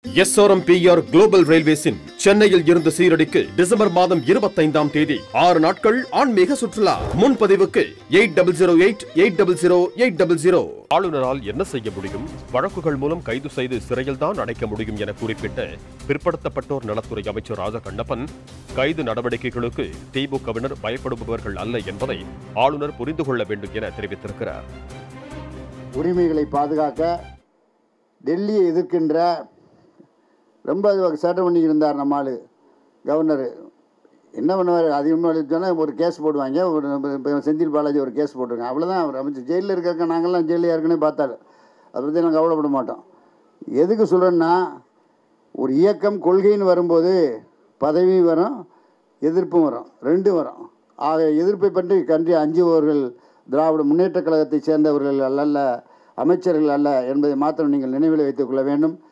SRMPR global ரயில்வேஸின் சென்னையில் இருந்து சீரடிக்கு December மாதம் இருபத்தைந்தாம் தேதி ஆறு நாட்கள் ஆன்மீக சுற்றுலா முன்பதிவுக்கு eight double zero eight eight double zero eight double zero ஆளுநரால் என்ன செய்ய முடியும் வழக்குகள் மூலம் கைது செய்து சிறையில்தான் அடைக்க முடியும் என குறிப்பிட்ட பிற்படுத்தப்பட்டோர் நலத்துறை அமைச்சர் ராஜ கண்ணப்பன் கைது நடவடிக்கைகளுக்கு திமுகவினர் பயப்படுபவர்கள் அல்ல என்பதை ஆளுநர் புரிந்து கொள்ள வேண்டும் என தெரிவித்திருக்கிறார் உரிமைகளை பாதுகாக்க டெல்லியை எதிர்க்கின்ற ரொம்ப சேட்டை பண்ணிக்கிட்டு இருந்தார் நம்ம ஆளு கவர்னர் என்ன பண்ணுவார் அதிகமாக சொன்னால் ஒரு கேஸ் போடுவாங்க ஒரு இப்போ செந்தில் பாலாஜி ஒரு கேஸ் போட்டிருக்காங்க அவ்வளோதான் அவர் அமைச்சர் ஜெயிலில் இருக்க நாங்கள்லாம் ஜெயிலில் ஏற்கனவே பார்த்தாரு அதை பற்றி நாங்கள் கவலைப்பட மாட்டோம் எதுக்கு சொல்கிறேன்னா ஒரு இயக்கம் கொள்கைன்னு வரும்போது பதவி வரும் எதிர்ப்பும் வரும் ரெண்டும் வரும் ஆக எதிர்ப்பை பற்றி கன்றி அஞ்சுபவர்கள் திராவிட முன்னேற்றக் கழகத்தைச் சேர்ந்தவர்கள் அல்ல அமைச்சர்கள் அல்ல என்பதை மாத்திரம் நீங்கள் நினைவில் வைத்துக் கொள்ள வேண்டும்